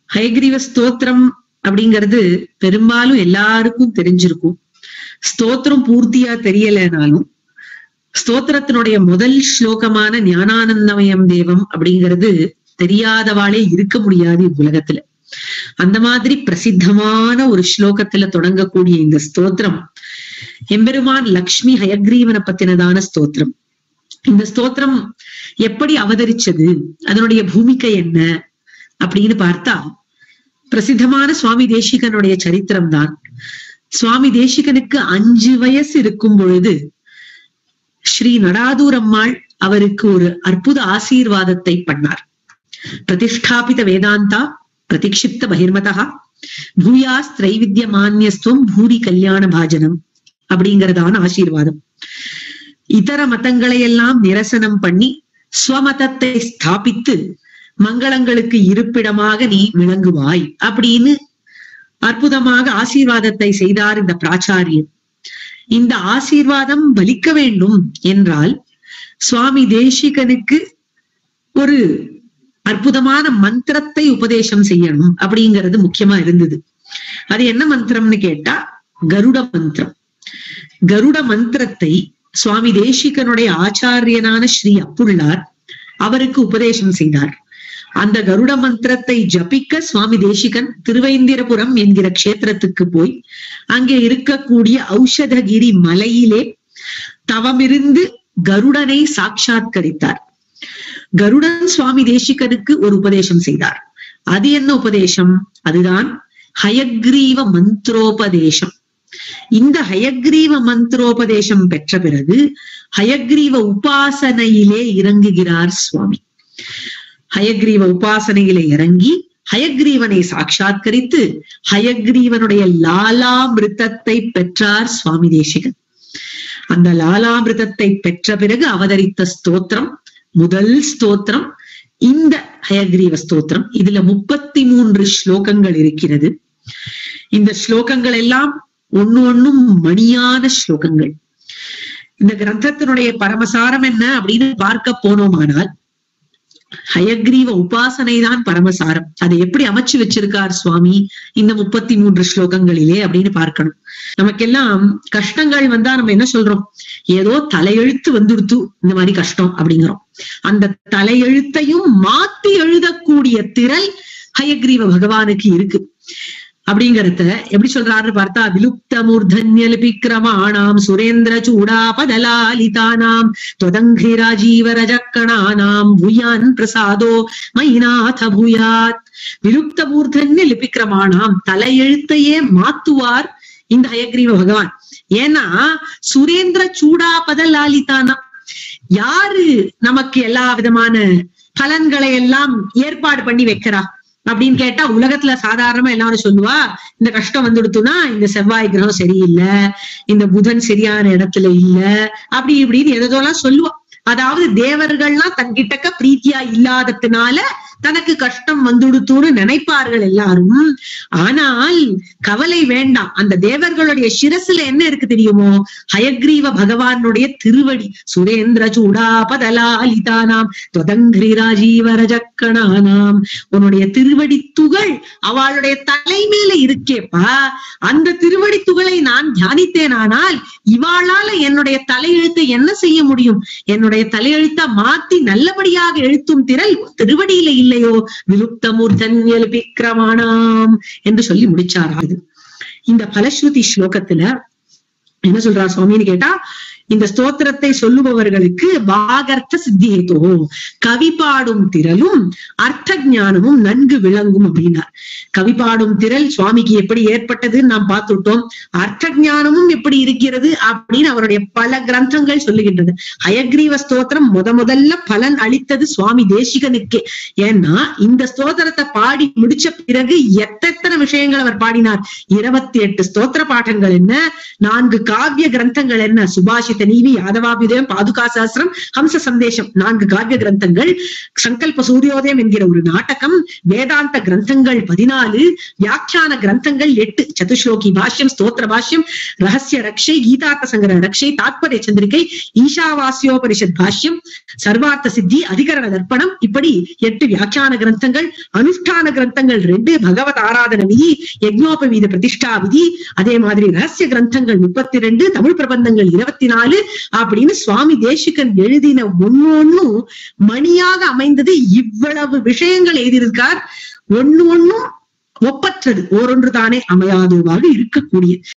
ஹயக்ரீவ ஸ்தோத்திரம் அப்படிங்கிறது பெரும்பாலும் எல்லாருக்கும் தெரிஞ்சிருக்கும் ஸ்தோத்திரம் பூர்த்தியா தெரியலைனாலும் ஸ்தோத்திரத்தினுடைய முதல் ஸ்லோகமான ஞானானந்தமயம் தேவம் அப்படிங்கிறது தெரியாதவாளே இருக்க முடியாது இவ்வுலகத்துல அந்த மாதிரி பிரசித்தமான ஒரு ஸ்லோகத்துல தொடங்கக்கூடிய இந்த ஸ்தோத்திரம் எம்பெருமான் லக்ஷ்மி ஹயக்ரீவனை பத்தினதான ஸ்தோத்திரம் இந்த ஸ்தோத்திரம் எப்படி அவதரிச்சது அதனுடைய பூமிக்கை என்ன அப்படின்னு பார்த்தா பிரசித்தமான சுவாமி தேசிகனுடைய சரித்திரம் தான் சுவாமி தேசிகனுக்கு அஞ்சு வயசு இருக்கும் பொழுது ஸ்ரீ நடாதூர் அம்மாள் அவருக்கு ஒரு அற்புத ஆசீர்வாதத்தை பண்ணார் பிரதிஷ்டாபித வேதாந்தா பிரதிக்ஷிப்த பகிர்மதா பூயாஸ் திரைவித்ய மானியஸ்துவம் பூரி கல்யாண பாஜனம் அப்படிங்கறதான ஆசீர்வாதம் இதர மதங்களை எல்லாம் நிரசனம் பண்ணி ஸ்வமதத்தை ஸ்தாபித்து மங்களங்களுக்கு இருப்பிடமாக நீ விளங்குவாய் அப்படின்னு அற்புதமாக ஆசீர்வாதத்தை செய்தார் இந்த பிராச்சாரியன் இந்த ஆசீர்வாதம் பலிக்க வேண்டும் என்றால் சுவாமி தேசிகனுக்கு ஒரு அற்புதமான மந்திரத்தை உபதேசம் செய்யணும் அப்படிங்கிறது முக்கியமா இருந்தது அது என்ன மந்திரம்னு கேட்டா கருட மந்திரம் கருட மந்திரத்தை சுவாமி தேசிகனுடைய ஆச்சாரியனான ஸ்ரீ அப்புள்ளார் அவருக்கு உபதேசம் செய்தார் அந்த கருட மந்திரத்தை ஜபிக்க சுவாமி தேசிகன் திருவைந்திரபுரம் என்கிற க்ஷேத்திரத்துக்கு போய் அங்கே இருக்கக்கூடிய ஔஷதகிரி மலையிலே தவமிருந்து கருடனை சாட்சாத்கரித்தார் கருடன் சுவாமி தேசிகனுக்கு ஒரு உபதேசம் செய்தார் அது என்ன உபதேசம் அதுதான் ஹயக்ரீவ மந்திரோபதேசம் இந்த ஹயக்ரீவ மந்திரோபதேசம் பெற்ற பிறகு ஹயக்ரீவ உபாசனையிலே இறங்குகிறார் சுவாமி ஹயக்ரீவ உபாசனையிலே இறங்கி ஹயக்ரீவனை சாட்சாத்கரித்து ஹயக்ரீவனுடைய லாலாமிருத்தத்தை பெற்றார் சுவாமி தேசிகன் அந்த லாலாமிருதத்தை பெற்ற பிறகு அவதரித்த ஸ்தோத்திரம் முதல் ஸ்தோத்திரம் இந்த ஹயக்ரீவ ஸ்தோத்திரம் இதுல முப்பத்தி மூன்று ஸ்லோகங்கள் இருக்கிறது இந்த ஸ்லோகங்கள் எல்லாம் ஒண்ணு ஒண்ணும் மணியான ஸ்லோகங்கள் இந்த கிரந்தத்தினுடைய பரமசாரம் என்ன அப்படின்னு பார்க்க போனோமானால் ஹயக்ரீவ உபாசனை தான் பரமசாரம் அதை எப்படி அமைச்சு வச்சிருக்கார் சுவாமி இந்த முப்பத்தி மூன்று ஸ்லோகங்களிலே அப்படின்னு பார்க்கணும் நமக்கெல்லாம் கஷ்டங்கள் வந்தா நம்ம என்ன சொல்றோம் ஏதோ தலையெழுத்து வந்துடுத்து இந்த மாதிரி கஷ்டம் அப்படிங்கிறோம் அந்த தலையெழுத்தையும் மாத்தி எழுதக்கூடிய திறல் ஹயக்ரீவ பகவானுக்கு இருக்கு அப்படிங்கறத எப்படி சொல்றாரு பார்த்தா விலுப்த மூர்தன்ய லிபிக்ரமாணாம் சுரேந்திர சூடாபதலாலிதானாம் தொதங்கிரி ராஜீவ ரஜக்கணானாம் பூயான் பிரசாதோ மைநாத பூயாத் விலுப்த மூர்தன்ய லிபிக்ரமாணாம் தலையெழுத்தையே மாத்துவார் இந்த ஹயக்ரீவ பகவான் ஏன்னா சுரேந்திர சூடாபதலாலிதானா யாரு நமக்கு எல்லா விதமான பலன்களை எல்லாம் ஏற்பாடு பண்ணி வைக்கிறா அப்படின்னு கேட்டா உலகத்துல சாதாரணமா எல்லாரும் சொல்லுவா இந்த கஷ்டம் வந்துடுத்துனா இந்த செவ்வாய் கிரகம் சரியில்லை இந்த புதன் சரியான இடத்துல இல்ல அப்படி இப்படின்னு எதோலாம் சொல்லுவா அதாவது தேவர்கள்லாம் தன்கிட்டக்க பிரீத்தியா இல்லாததுனால தனக்கு கஷ்டம் வந்துடுத்துன்னு நினைப்பார்கள் எல்லாரும் ஆனால் கவலை வேண்டாம் அந்த தேவர்களுடைய சிரசுல என்ன இருக்கு தெரியுமோ ஹயக்ரீவ பகவானுடைய திருவடி சுரேந்திர சூடாபதலாலிதானாம் தொதங்கிரி ராஜீவ ரஜக்கணானாம் உன்னுடைய திருவடி துகள் அவளுடைய தலை மேல இருக்கேப்பா அந்த திருவடி துகளை நான் தியானித்தேனானால் இவாளால என்னுடைய தலையெழுத்தை என்ன செய்ய முடியும் என்னுடைய தலையெழுத்த மாத்தி நல்லபடியாக எழுத்தும் திரள் திருவடியில இல்லையோ விலுப்த மூர்த்தன்யல் விக்ரமாணாம் என்று சொல்லி முடிச்சாரா இது இந்த பலஸ்ருதி ஸ்லோகத்துல என்ன சொல்றா சுவாமின்னு கேட்டா இந்த ஸ்தோத்திரத்தை சொல்லுபவர்களுக்கு வாகர்த்த சித்தியேதோ கவி பாடும் திரளும் அர்த்த ஞானமும் நன்கு விளங்கும் அப்படின்னார் கவி பாடும் திரள் சுவாமிக்கு எப்படி ஏற்பட்டதுன்னு நாம் பார்த்துட்டோம் அர்த்த ஞானமும் எப்படி இருக்கிறது அப்படின்னு அவருடைய பல கிரந்தங்கள் சொல்லுகின்றது ஹயக்ரீவ ஸ்தோத்திரம் முத முதல்ல பலன் அளித்தது சுவாமி தேசிகனுக்கே ஏன்னா இந்த ஸ்தோத்திரத்தை பாடி முடிச்ச பிறகு எத்தனை விஷயங்கள் அவர் பாடினார் இருபத்தி எட்டு ஸ்தோத்திர பாடங்கள் என்ன நான்கு காவிய கிரந்தங்கள் என்ன சுபாஷித ஆதித்த நீவி யாதவாபிதயம் பாதுகா சாஸ்திரம் ஹம்ச சந்தேஷம் நான்கு காவிய கிரந்தங்கள் சங்கல்ப சூரியோதயம் என்கிற ஒரு நாடகம் வேதாந்த கிரந்தங்கள் பதினாலு வியாக்கியான கிரந்தங்கள் எட்டு சதுஸ்லோகி பாஷ்யம் ஸ்தோத்திர பாஷ்யம் ரகசிய ரக்ஷை கீதார்த்த சங்கர ரக்ஷை தாத்பரிய சந்திரிகை ஈஷாவாசியோபரிஷத் பாஷ்யம் சர்வார்த்த சித்தி அதிகரண தர்ப்பணம் இப்படி எட்டு வியாக்கியான கிரந்தங்கள் அனுஷ்டான கிரந்தங்கள் ரெண்டு பகவத் ஆராதன விதி யஜ்னோபவீத பிரதிஷ்டா விதி அதே மாதிரி ரகசிய கிரந்தங்கள் முப்பத்தி ரெண்டு தமிழ் பிரபந்தங்கள் இருபத்தி நாலு அப்படின்னு சுவாமி தேசிகன் எழுதின ஒன்னொன்னும் மணியாக அமைந்தது இவ்வளவு விஷயங்கள் எழுதியிருக்கார் ஒண்ணு ஒண்ணும் ஒப்பற்றது ஓரொன்று தானே அமையாதோவாக இருக்கக்கூடிய